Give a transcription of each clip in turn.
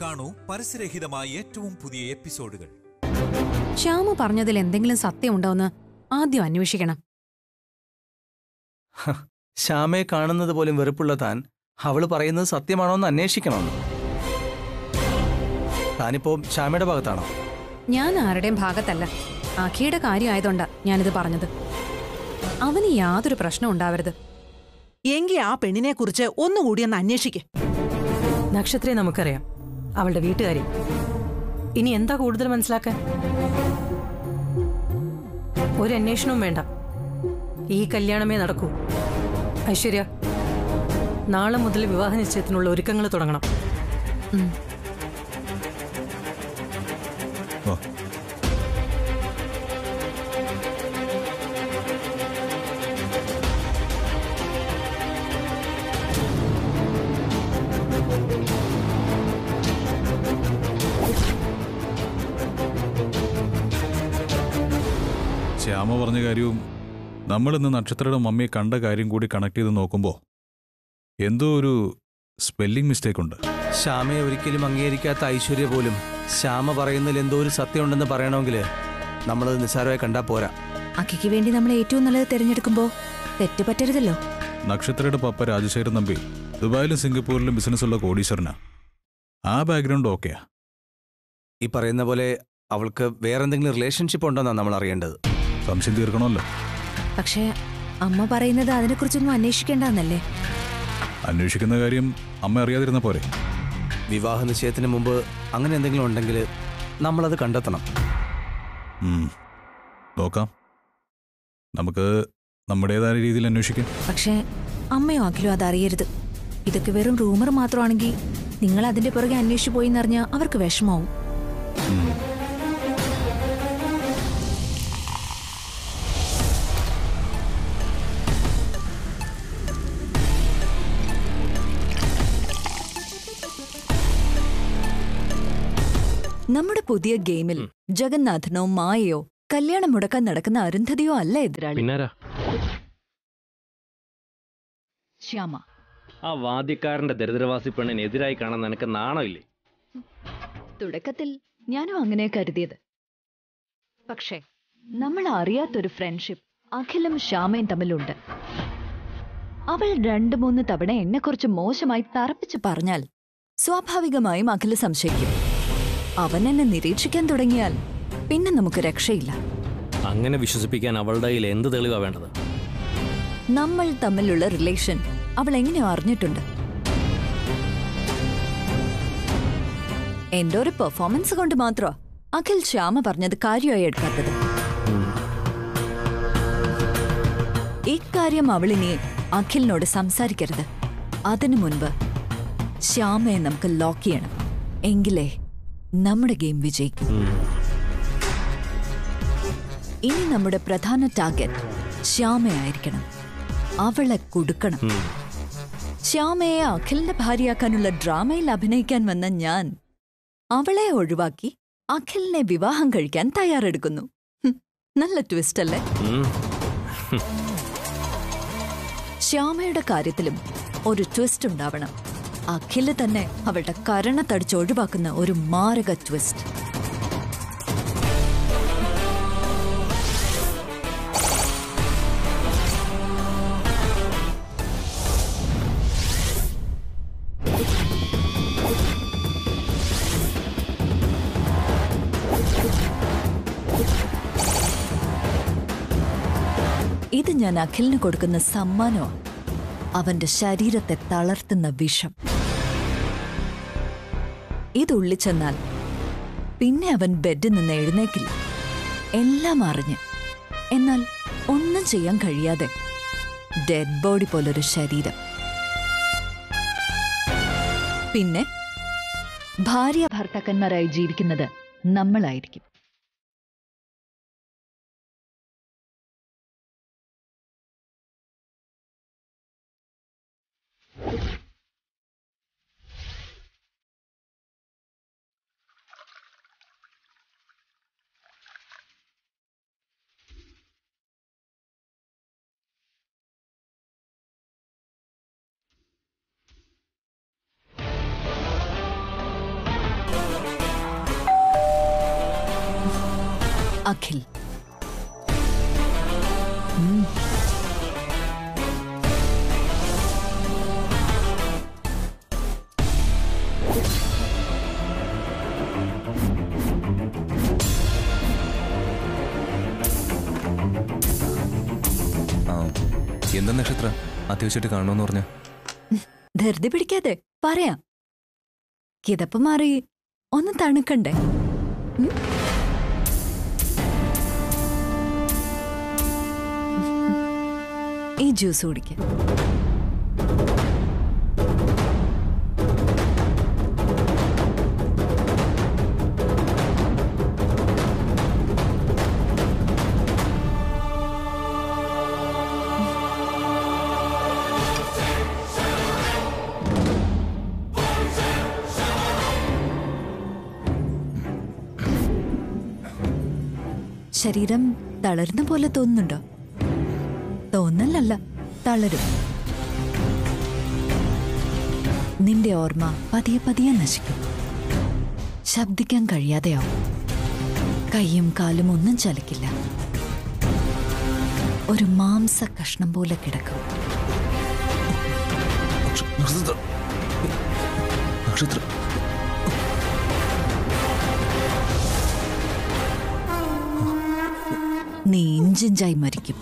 കാണൂ പരസ്യരഹിതമായ ഏറ്റവും പുതിയ എപ്പിസോഡുകൾ ശ്യാമ പറഞ്ഞതിൽ എന്തെങ്കിലും സത്യമുണ്ടോന്ന് ആദ്യം അന്വേഷിക്കണം ശ്യാമയെ കാണുന്നത് പോലും വെറുപ്പുള്ള താൻ അവള് പറയുന്നത് സത്യമാണോന്ന് അന്വേഷിക്കണമെന്ന് താനിപ്പോ ശ്യാമയുടെ ഭാഗത്താണോ ഞാൻ ആരുടെയും ഭാഗത്തല്ല അഖിയുടെ കാര്യമായതുകൊണ്ടാ ഞാനിത് പറഞ്ഞത് അവന് യാതൊരു പ്രശ്നം ഉണ്ടാവരുത് എങ്കി ആ പെണ്ണിനെ കുറിച്ച് ഒന്നുകൂടി ഒന്ന് അന്വേഷിക്ക് നക്ഷത്രയെ നമുക്കറിയാം അവളുടെ വീട്ടുകാരി ഇനി എന്താ കൂടുതൽ മനസ്സിലാക്കാൻ ഒരു അന്വേഷണവും വേണ്ട ഈ കല്യാണമേ നടക്കൂ ഐശ്വര്യ നാളെ മുതൽ വിവാഹ നിശ്ചയത്തിനുള്ള ഒരുക്കങ്ങൾ തുടങ്ങണം വാ. ശ്യാമ പറഞ്ഞ കാര്യവും നമ്മളിന്ന് നക്ഷത്രയുടെ മമ്മിയെ കണ്ട കാര്യം കൂടി കണക്ട് ചെയ്ത് നോക്കുമ്പോൾ എന്തോ ഒരു സ്പെല്ലിംഗ് മിസ്റ്റേക്ക് ഉണ്ട് ശ്യാമയെ ഒരിക്കലും അംഗീകരിക്കാത്ത ഐശ്വര്യ പോലും ശ്യാമ പറയുന്നതിൽ എന്തോ ഒരു സത്യമുണ്ടെന്ന് പറയണമെങ്കിൽ നമ്മളത് നിസ്സാരമായി കണ്ടാ പോരാ അക്കിക്ക് വേണ്ടി നമ്മൾ ഏറ്റവും നല്ലത് തിരഞ്ഞെടുക്കുമ്പോ തെറ്റ് പറ്റരുതല്ലോ നക്ഷത്രയുടെ പപ്പ രാജശേഖരൻ തമ്പി ദുബായിലും സിംഗപ്പൂരിലും ബിസിനസ്സുള്ള കോടീശ്വരനാ ആ ബാക്ക്ഗ്രൗണ്ട് ഓക്കെയാ ഈ പറയുന്ന പോലെ അവൾക്ക് വേറെന്തെങ്കിലും റിലേഷൻഷിപ്പ് ഉണ്ടോന്നാണ് നമ്മൾ അറിയേണ്ടത് സംശയം തീർക്കണമല്ലോ പക്ഷേ അമ്മ പറയുന്നത് അതിനെക്കുറിച്ചൊന്നും അന്വേഷിക്കേണ്ടെന്നല്ലേ അന്വേഷിക്കുന്ന കാര്യം അമ്മ അറിയാതിരുന്ന പോരെ വിവാഹ നിശ്ചയത്തിന് മുമ്പ് അങ്ങനെ എന്തെങ്കിലും ഉണ്ടെങ്കിൽ നമ്മളത് കണ്ടെത്തണം ഉം. നോക്കാം നമുക്ക് നമ്മുടേതായ രീതിയിൽ അന്വേഷിക്കാം പക്ഷേ അമ്മയോ അഖിലോ അതറിയരുത് ഇതൊക്കെ വെറും റൂമർ മാത്രമാണെങ്കിൽ നിങ്ങൾ അതിന്റെ പുറകെ അന്വേഷിച്ചു പോയി എന്നറിഞ്ഞാൽ അവർക്ക് വിഷമാവും ഉം. നമ്മുടെ പുതിയ ഗെയിമിൽ ജഗന്നാഥനോ മായയോ കല്യാണം മുടക്കാൻ നടക്കുന്ന അരുന്ധതിയോ അല്ല എതിരാളി പിന്നാരാ ശ്യാമ ആ വാദ്യക്കാരന്റെ ദരിദ്രവാസി പെണ്ണിന് എതിരായി കാണാൻ നിനക്ക് നാണമില്ലേ തുടക്കത്തിൽ ഞാനും അങ്ങനെ കരുതിയത് പക്ഷേ നമ്മൾ അറിയാത്തൊരു ഫ്രണ്ട്ഷിപ്പ് അഖിലും ശ്യാമയും തമ്മിലുണ്ട് അവൾ രണ്ടു മൂന്ന് തവണ എന്നെക്കുറിച്ച് മോശമായി തറപ്പിച്ച് പറഞ്ഞാൽ സ്വാഭാവികമായും അഖില് സംശയിക്കും അവൻ എന്നെ നിരീക്ഷിക്കാൻ തുടങ്ങിയാൽ പിന്നെ നമുക്ക് രക്ഷയില്ല അങ്ങനെ വിശ്വസിപ്പിക്കാൻ അവളുടെ കയ്യിൽ എന്ത് തെളിവാ വേണ്ടത് നമ്മൾ തമ്മിലുള്ള റിലേഷൻ അവൾ എങ്ങനെയോ അറിഞ്ഞിട്ടുണ്ട് എന്റെ ഒരു പെർഫോമൻസ് കൊണ്ട് മാത്രോ അഖിൽ ശ്യാമ പറഞ്ഞത് കാര്യമായി എടുക്കാത്തത് ഇക്കാര്യം അവളിനി അഖിലിനോട് സംസാരിക്കരുത് അതിനു മുൻപ് ശ്യാമയെ നമുക്ക് ലോക്ക് ചെയ്യണം എങ്കിലേ നമ്മുടെ ഗെയിം വിജയിക്കും ഇനി നമ്മുടെ പ്രധാന ടാർഗറ്റ് ശ്യാമയായിരിക്കണം അവളെ കൊടുക്കണം ശ്യാമയെ അഖിലിന്റെ ഭാര്യയാക്കാനുള്ള ഡ്രാമയിൽ അഭിനയിക്കാൻ വന്ന ഞാൻ അവളെ ഒഴിവാക്കി അഖിലിനെ വിവാഹം കഴിക്കാൻ തയ്യാറെടുക്കുന്നു ഹും, നല്ല ട്വിസ്റ്റ് അല്ലേ ഉം. ശ്യാമയുടെ കാര്യത്തിലും ഒരു ട്വിസ്റ്റ് ഉണ്ടാവണം അഖില് തന്നെ അവളുടെ കരണത്തടിച്ച് ഒഴിവാക്കുന്ന ഒരു മാരക ട്വിസ്റ്റ് ഇത് ഞാൻ അഖിലിന് കൊടുക്കുന്ന സമ്മാനമാണ് അവന്റെ ശരീരത്തെ തളർത്തുന്ന വിഷം ഇതുള്ളിച്ചെന്നാൽ പിന്നെ അവൻ ബെഡിൽ നിന്ന് എഴുന്നേക്കില്ല എല്ലാം അറിഞ്ഞ് എന്നാൽ ഒന്നും ചെയ്യാൻ കഴിയാതെ ഡെഡ് ബോഡി പോലൊരു ശരീരം പിന്നെ ഭാര്യ ഭർത്താക്കന്മാരായി ജീവിക്കുന്നത് നമ്മളായിരിക്കും അഖിൽ ആ എന്താ നക്ഷത്ര അത്യാവശ്യമായിട്ട് കാണണമെന്ന് പറഞ്ഞ ധൃതി പിടിക്കാതെ പറയാം കിതപ്പ് മാറി ഒന്ന് തണുക്കണ്ടേ ഉം? ഈ ജ്യൂസ് കുടിക്ക ശരീരം തളരുന്ന പോലെ തോന്നുന്നുണ്ടോ തോന്നലല്ല തളരും നിന്റെ ഓർമ്മ പതിയെ പതിയെ നശിക്കും ശബ്ദിക്കാൻ കഴിയാതെയാവും കൈയും കാലും ഒന്നും ചലിക്കില്ല ഒരു മാംസ കഷ്ണം പോലെ കിടക്കും നക്ഷത്ര നക്ഷത്ര നീ ഇഞ്ചിഞ്ചായി മരിക്കും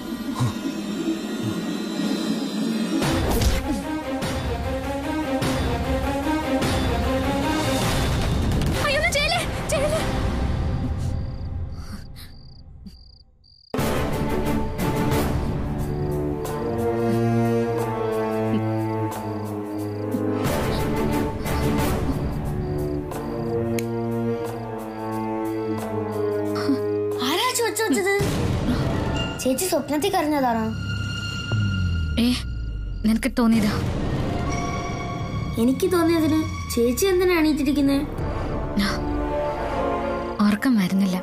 ആരാ ചോദിച്ചു വെച്ചത് ചേച്ചി സ്വപ്നത്തിൽ കരഞ്ഞതാണോ ഏ നിനക്ക് തോന്നിയതാ എനിക്ക് തോന്നിയതിന് ചേച്ചി എന്തിനാ എണീറ്റിരിക്കുന്നത് ഓർക്കം വരുന്നില്ല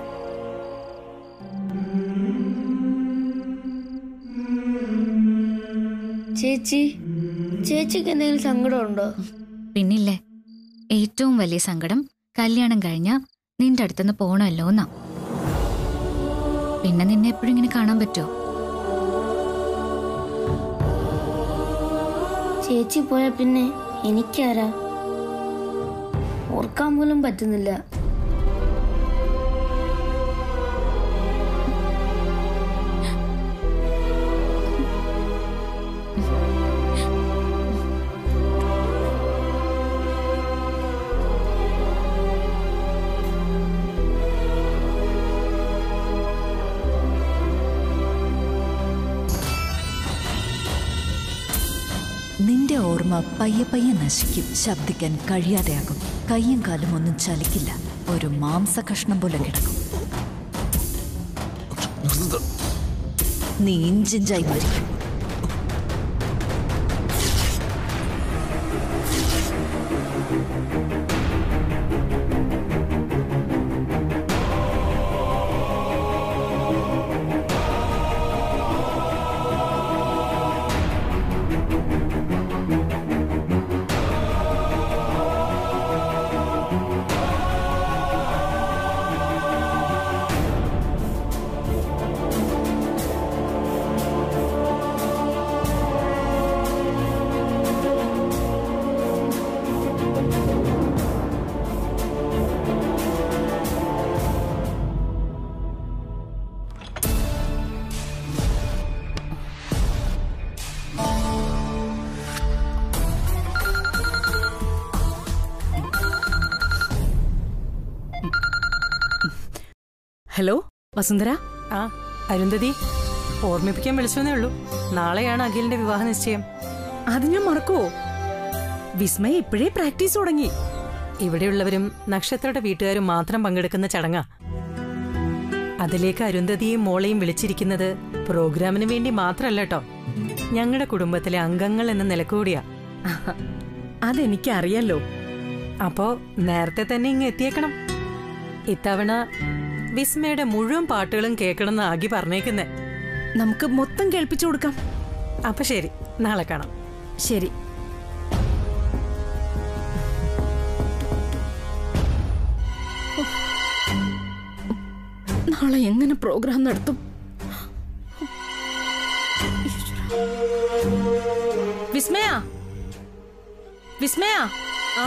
ചേച്ചി ചേച്ചിക്ക് എന്തെങ്കിലും സങ്കടമുണ്ടോ പിന്നില്ലേ ഏറ്റവും വലിയ സങ്കടം കല്യാണം കഴിഞ്ഞ നിന്റെ അടുത്തുനിന്ന് പോണല്ലോ എന്നാ പിന്നെ നിന്നെ എപ്പോഴും ഇങ്ങനെ കാണാൻ പറ്റുമോ ചേച്ചി പോയ പിന്നെ എനിക്കാരാ ഓർക്കാൻ പോലും പറ്റുന്നില്ല നിന്റെ ഓർമ്മ പയ്യെ പയ്യെ നശിക്കും ശബ്ദിക്കാൻ കഴിയാതെയാകും കൈയും കാലും ഒന്നും ചലിക്കില്ല ഒരു മാംസ കഷ്ണം പോലെ കിടക്കും നീ ഇഞ്ചിഞ്ചായി മരിക്കും ഹലോ വസുന്ധര ആ അരുന്ധതി ഓർമ്മിപ്പിക്കാൻ വിളിച്ചെന്നേ ഉള്ളൂ നാളെയാണ് അഖിലിന്റെ വിവാഹ നിശ്ചയം അത് ഞാൻ മറക്കുവോ വിസ്മയ ഇപ്പോഴേ പ്രാക്ടീസ് തുടങ്ങി ഇവിടെയുള്ളവരും നക്ഷത്രയുടെ വീട്ടുകാരും മാത്രം പങ്കെടുക്കുന്ന ചടങ്ങാ അതിലേക്ക് അരുന്ധതിയും മോളെയും വിളിച്ചിരിക്കുന്നത് പ്രോഗ്രാമിന് വേണ്ടി മാത്രമല്ല കേട്ടോ ഞങ്ങളുടെ കുടുംബത്തിലെ അംഗങ്ങൾ എന്ന നിലക്കൂടിയാ അതെനിക്കറിയാലോ അപ്പോ നേരത്തെ തന്നെ ഇങ്ങ് എത്തിയേക്കണം ഇത്തവണ വിസ്മയുടെ മുഴുവൻ പാട്ടുകളും കേൾക്കണമെന്ന് ആകി പറഞ്ഞേക്കുന്നേ നമുക്ക് മൊത്തം കേൾപ്പിച്ചു കൊടുക്കാം അപ്പൊ ശരി നാളെ കാണാം ശരി നാളെ എങ്ങനെ പ്രോഗ്രാം നടത്തും വിസ്മയ വിസ്മയ ആ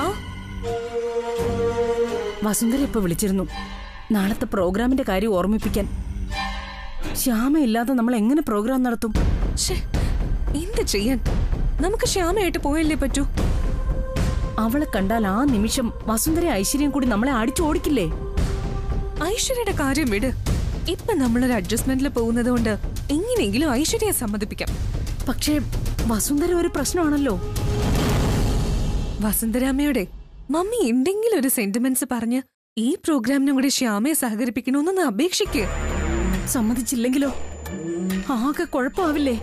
വസുന്ധര ഇപ്പൊ വിളിച്ചിരുന്നു നാളത്തെ പ്രോഗ്രാമിന്റെ കാര്യം ഓർമ്മിപ്പിക്കാൻ ശ്യാമയില്ലാതെ നമ്മൾ എങ്ങനെ പ്രോഗ്രാം നടത്തും എന്ത് ചെയ്യാൻ നമുക്ക് ശ്യാമയായിട്ട് പോയല്ലേ പറ്റൂ അവളെ കണ്ടാൽ ആ നിമിഷം വസുന്ധര ഐശ്വര്യം കൂടി നമ്മളെ അടിച്ചോടിക്കില്ലേ ഐശ്വര്യയുടെ കാര്യം വിട് ഇപ്പൊ നമ്മളൊരു അഡ്ജസ്റ്റ്മെന്റിൽ പോകുന്നത് കൊണ്ട് എങ്ങനെയെങ്കിലും ഐശ്വര്യയെ സമ്മതിപ്പിക്കാം പക്ഷേ വസുന്ധര ഒരു പ്രശ്നമാണല്ലോ വസുന്ധരാമ്മയുടെ മമ്മി എന്തെങ്കിലും ഒരു സെന്റിമെന്റ്സ് പറഞ്ഞ് ഈ പ്രോഗ്രാമിനും കൂടി ശ്യാമയെ സഹകരിപ്പിക്കണമെന്നൊന്ന് അപേക്ഷിക്ക് സമ്മതിച്ചില്ലെങ്കിലോ ആകെ കുഴപ്പമാവില്ലേ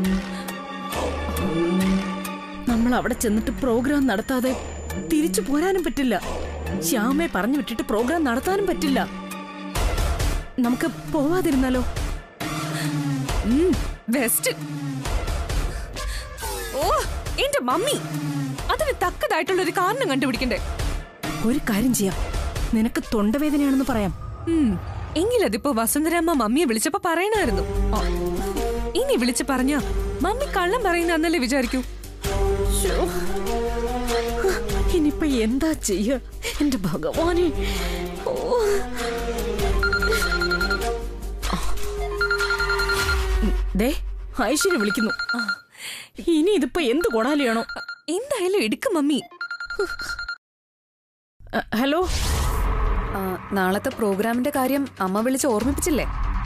നമ്മൾ അവിടെ ചെന്നിട്ട് പ്രോഗ്രാം നടത്താതെ തിരിച്ചു പോരാനും പറ്റില്ല ശ്യാമയെ പറഞ്ഞു വിട്ടിട്ട് പ്രോഗ്രാം നടത്താനും പറ്റില്ല നമുക്ക് പോവാതിരുന്നാലോ ബെസ്റ്റ് ഓ എന്റെ മമ്മി അതിന് തക്കതായിട്ടുള്ള ഒരു കാരണം കണ്ടുപിടിക്കണ്ടേ ഒരു കാര്യം ചെയ്യാം നിനക്ക് തൊണ്ടവേദനയാണെന്ന് പറയാം ഉം, എങ്കിലതിപ്പോ വസുന്ധരാമ്മ മമ്മിയെ വിളിച്ചപ്പോ പറയണായിരുന്നു ആ, ഇനി വിളിച്ച് പറഞ്ഞ മമ്മി കള്ളം പറയുന്ന അന്നല്ലേ വിചാരിക്കൂ ശ്ശോ. ഇനിയിപ്പൊ എന്താ ചെയ്യ എന്റെ ഭഗവാനെ ഓ. ദേ ഐശ്വര്യ വിളിക്കുന്നു ഇനി ഇതിപ്പോ എന്ത് കൊടാലിയാണോ എന്തായാലും എടുക്കും മമ്മി ഹലോ നാളത്തെ പ്രോഗ്രാമിന്റെ കാര്യം അമ്മ വിളിച്ച് ഓർമ്മിപ്പിച്ചില്ലേ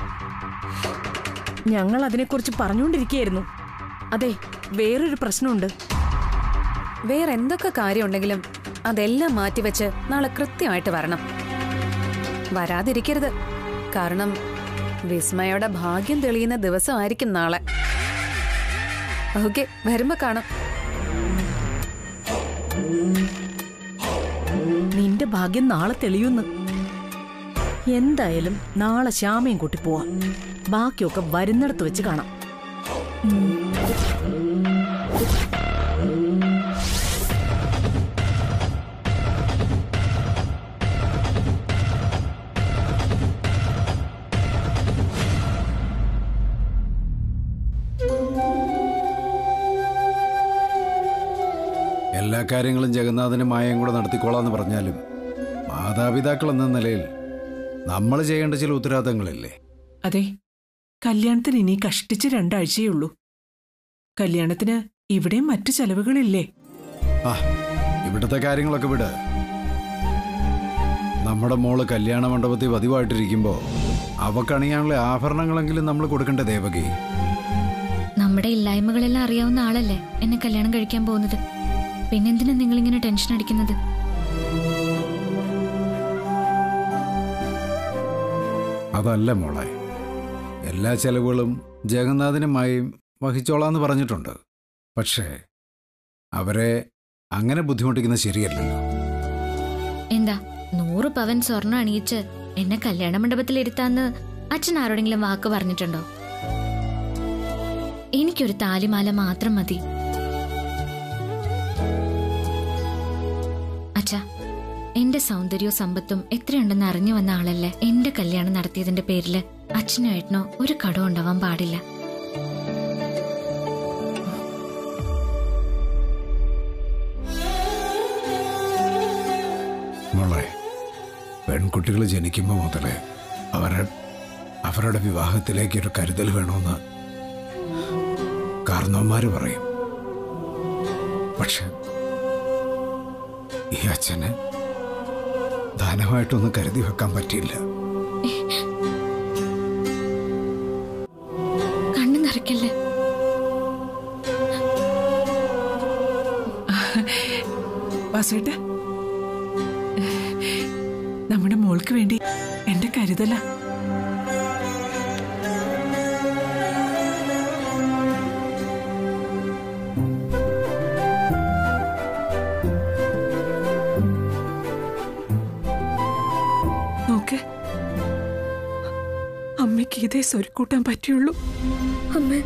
ഞങ്ങൾ അതിനെക്കുറിച്ച് പറഞ്ഞുകൊണ്ടിരിക്കുകയായിരുന്നു അതെ വേറൊരു പ്രശ്നമുണ്ട് വേറെ എന്തൊക്കെ കാര്യമുണ്ടെങ്കിലും അതെല്ലാം മാറ്റിവെച്ച് നാളെ കൃത്യമായിട്ട് വരണം വരാതിരിക്കരുത് കാരണം വിസ്മയുടെ ഭാഗ്യം തെളിയുന്ന ദിവസമായിരിക്കും നാളെ ഓക്കെ വരുമ്പോ കാണാം നിന്റെ ഭാഗ്യം നാളെ തെളിയുന്നു എന്തായാലും നാളെ ശ്യാമയും കൂട്ടി പോവാം ബാക്കിയൊക്കെ വരുന്നിടത്ത് വെച്ച് കാണാം എല്ലാ കാര്യങ്ങളും ജഗന്നാഥനും മായയും കൂടെ നടത്തിക്കോളാന്ന് പറഞ്ഞാലും മാതാപിതാക്കൾ എന്ന നിലയിൽ നമ്മൾ ചെയ്യേണ്ട ചില ഉത്തരവാദിത്തങ്ങളില്ലേ അതെ കല്യാണത്തിന് ഇനി കഷ്ടിച്ച് രണ്ടാഴ്ചയേ ഉള്ളൂ കല്യാണത്തിന് ഇവിടെയും മറ്റു ചെലവുകളില്ലേ ആ ഇവിടുത്തെ കാര്യങ്ങളൊക്കെ വിട് നമ്മുടെ മോള് കല്യാണ മണ്ഡപത്തിൽ പതിവായിട്ടിരിക്കുമ്പോൾ അവക്കണിയാനുള്ള ആഭരണങ്ങളെങ്കിലും നമ്മൾ കൊടുക്കണ്ടേ ദേവകി നമ്മുടെ ഇല്ലായ്മകളെല്ലാം അറിയാവുന്ന ആളല്ലേ എന്നെ കല്യാണം കഴിക്കാൻ പോകുന്നത് പിന്നെന്തിനാ നിങ്ങളിങ്ങനെ ടെൻഷൻ അടിക്കുന്നത് അതല്ല മോളെ എല്ലാ ചെലവുകളും ജഗന്നാഥനും മായയും വഹിച്ചോളാന്ന് പറഞ്ഞിട്ടുണ്ട് പക്ഷേ അവരെ അങ്ങനെ ബുദ്ധിമുട്ടിക്കുന്നത് ശരിയല്ലല്ലോ എന്താ നൂറ് പവൻ സ്വർണ്ണം അണിയിച്ച് എന്നെ കല്യാണ മണ്ഡപത്തിൽ ഇരുത്താന്ന് അച്ഛൻ ആരോടെങ്കിലും വാക്ക് പറഞ്ഞിട്ടുണ്ടോ എനിക്കൊരു താലിമാല മാത്രം മതി അച്ഛാ എന്റെ സൗന്ദര്യവും സമ്പത്തും എത്രയുണ്ടെന്ന് അറിഞ്ഞു വന്ന ആളല്ലേ എന്റെ കല്യാണം നടത്തിയതിന്റെ പേരില് അച്ഛനോ ഏട്ടനോ ഒരു കടം ഉണ്ടാവാൻ പാടില്ല മോളെ പെൺകുട്ടികൾ ജനിക്കുമ്പോൾ മുതലേ അവരെ അവരുടെ വിവാഹത്തിലേക്ക് ഒരു കരുതൽ വേണമെന്ന് കാരണവന്മാര് പറയും പക്ഷെ ഈ അച്ഛന് ധനമായിട്ടൊന്നും കരുതി വെക്കാൻ പറ്റിയില്ല കണ്ണു നിറയ്ക്കല്ലേ വാസുവേട്ട നമ്മുടെ മോൾക്ക് വേണ്ടി എന്റെ കരുതല നോക്ക് അമ്മയ്ക്ക് ഇതേ സ്വരുക്കൂട്ടാൻ പറ്റുള്ളൂ അമ്മേ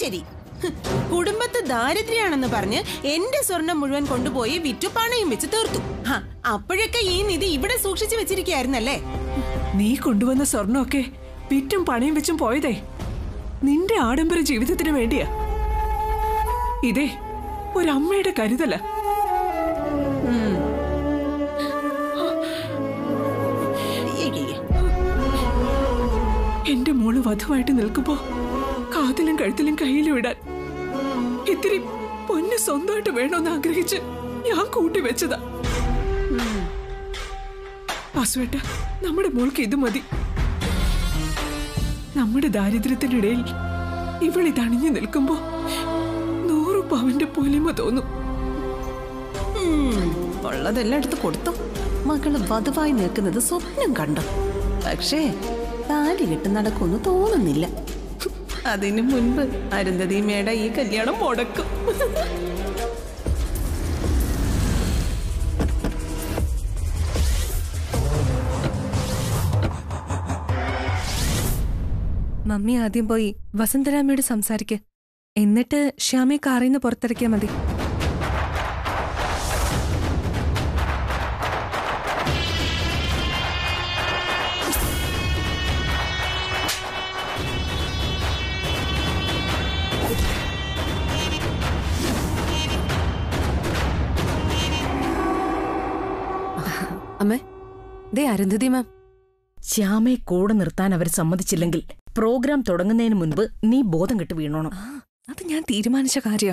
ശരി ഹ്, കുടുംബത്ത് ദാരിദ്ര്യാണെന്ന് പറഞ്ഞ് എന്റെ സ്വർണം മുഴുവൻ കൊണ്ടുപോയി വിറ്റു പണയം വെച്ച് തീർത്തു ഹ, അപ്പോഴൊക്കെ ഈ നിധി ഇവിടെ സൂക്ഷിച്ചു വെച്ചിരിക്കായിരുന്നല്ലേ നീ കൊണ്ടുവന്ന സ്വർണമൊക്കെ വിറ്റും പണയം വെച്ചും പോയതേ നിന്റെ ആഡംബര ജീവിതത്തിന് വേണ്ടിയാ ഇതേ ഒരമ്മയുടെ കരുതല എന്റെ മോള് വധുവായിട്ട് നിൽക്കുമ്പോ കാതിലും കഴുത്തിലും കയ്യിലും ഇടാൻ ഇത്തിരി പൊന്ന് സ്വന്തമായിട്ട് വേണമെന്ന് ആഗ്രഹിച്ച് ഞാൻ കൂട്ടി വെച്ചതാ വാസുവേട്ട നമ്മുടെ മോൾക്ക് ഇത് മതി നമ്മുടെ ദാരിദ്ര്യത്തിനിടയിൽ ഇവളിതണിഞ്ഞു നിൽക്കുമ്പോ നൂറു പവന്റെ പൊലിമ തോന്നും ഉം, ഉള്ളതെല്ലാം എടുത്ത് കൊടുത്തു മകള് വധുവായി നിൽക്കുന്നത് സ്വപ്നം കണ്ടു പക്ഷേ താലി കെട്ട് നടക്കുമെന്ന് തോന്നുന്നില്ല അതിനു മുൻപ് അരുന്ധതിമേട ഈ കല്യാണം മുടക്കും മമ്മി ആദ്യം പോയി വസന്തരാമയോട് സംസാരിക്ക് എന്നിട്ട് ശ്യാമയെ കാറിൽ നിന്ന് പുറത്തിറക്കിയാൽ മതി അമ്മേ ദേ അരുന്ധതി മാം ശ്യാമയെ കൂടെ നിർത്താൻ അവർ സമ്മതിച്ചില്ലെങ്കിൽ പ്രോഗ്രാം തുടങ്ങുന്നതിന് മുൻപ് നീ ബോധം കെട്ട് വീണോണം അത് ഞാൻ തീരുമാനിച്ച കാര്യ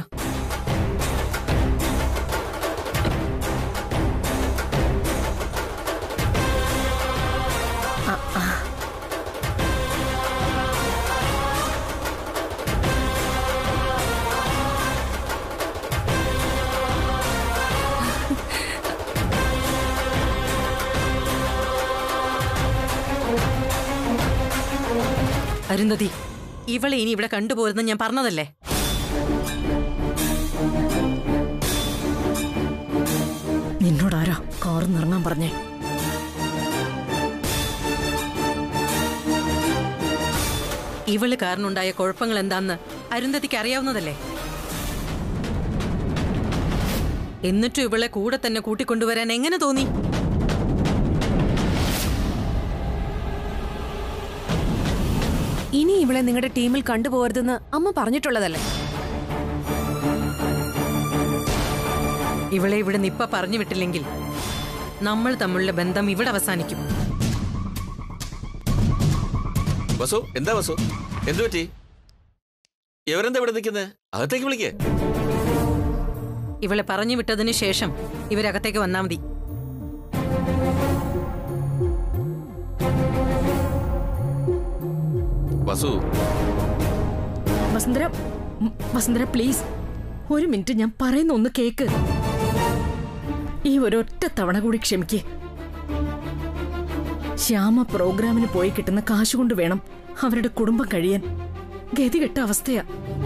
അരുന്ധതി ഇവളെ ഇനി ഇവിടെ കണ്ടുപോരുന്ന ഞാൻ പറഞ്ഞതല്ലേ നിന്നോടാരാ കാറിൽ നിറങ്ങാൻ പറഞ്ഞേ ഇവള് കാരണമുണ്ടായ കുഴപ്പങ്ങൾ എന്താന്ന് അരുന്ധതിക്ക് അറിയാവുന്നതല്ലേ എന്നിട്ടും ഇവളെ കൂടെ തന്നെ കൂട്ടിക്കൊണ്ടുവരാൻ എങ്ങനെ തോന്നി ഇനി ഇവളെ നിങ്ങളുടെ ടീമിൽ കണ്ടുപോകരുതെന്ന് അമ്മ പറഞ്ഞിട്ടുള്ളതല്ലേ ഇവളെ ഇവിടെ നിപ്പ പറഞ്ഞു വിട്ടില്ലെങ്കിൽ നമ്മൾ തമ്മിലുള്ള ബന്ധം ഇവിടെ അവസാനിക്കും വസു എന്താ വസു എന്തു പറ്റി എവരെന്താ ഇവിടെ നിൽക്കുന്നത് അകത്തേക്ക് വിളിക്കേ ഇവളെ പറഞ്ഞു വിട്ടതിന് ശേഷം ഇവരകത്തേക്ക് വന്നാൽ മതി വസു വസുന്ധര ഉം, വസുന്ധര പ്ലീസ് ഒരു മിനിറ്റ് ഞാൻ പറയുന്ന ഒന്ന് കേക്ക് ഈ ഒരൊറ്റ തവണ കൂടി ക്ഷമിക്ക് ശ്യാമ പ്രോഗ്രാമിന് പോയി കിട്ടുന്ന കാശ് കൊണ്ട് വേണം അവരുടെ കുടുംബം കഴിയാൻ ഗതികെട്ട അവസ്ഥയാ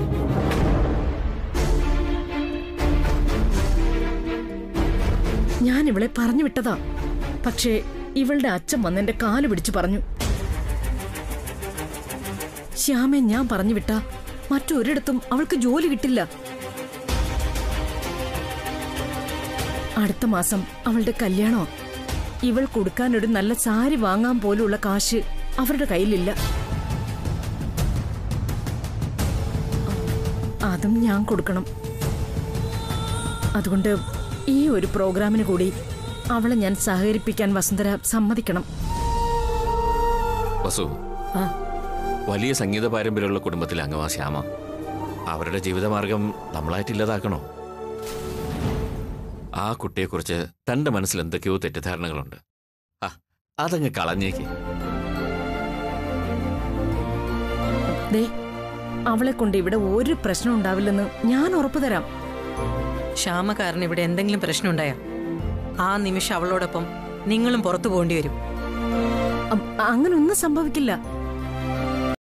ഞാൻ ഇവളെ പറഞ്ഞു വിട്ടതാ പക്ഷേ ഇവളുടെ അച്ഛൻ വന്നെന്റെ കാല് പിടിച്ചു പറഞ്ഞു ശ്യാമെ ഞാൻ പറഞ്ഞു വിട്ട മറ്റൊരിടത്തും അവൾക്ക് ജോലി കിട്ടില്ല അടുത്ത മാസം അവളുടെ കല്യാണോ ഇവൾ കൊടുക്കാൻ ഒരു നല്ല സാരി വാങ്ങാൻ പോലുള്ള കാശ് അവരുടെ കയ്യിലില്ല അതും ഞാൻ കൊടുക്കണം അതുകൊണ്ട് ഈ ഒരു പ്രോഗ്രാമിന് കൂടി അവളെ ഞാൻ സഹകരിപ്പിക്കാൻ വസുന്ധര സമ്മതിക്കണം വസു വലിയ സംഗീത പാരമ്പര്യമുള്ള കുടുംബത്തിലെ അംഗമാ ശ്യാമ അവരുടെ ജീവിതമാർഗം നമ്മളായിട്ട് ഇല്ലാതാക്കണോ ആ കുട്ടിയെക്കുറിച്ച് തന്റെ മനസ്സിൽ എന്തൊക്കെയോ തെറ്റിദ്ധാരണകളുണ്ട് ആ അതങ്ങ് കളഞ്ഞേക്ക് ദേ അവളെ കൊണ്ട് ഇവിടെ ഒരു പ്രശ്നം ഉണ്ടാവില്ലെന്ന് ഞാൻ ഉറപ്പു തരാം ശ്യാമ കാരണം ഇവിടെ എന്തെങ്കിലും പ്രശ്നം ഉണ്ടായ ആ നിമിഷം അവളോടൊപ്പം നിങ്ങളും പുറത്തു പോകേണ്ടി വരും അ- അങ്ങനൊന്നും സംഭവിക്കില്ല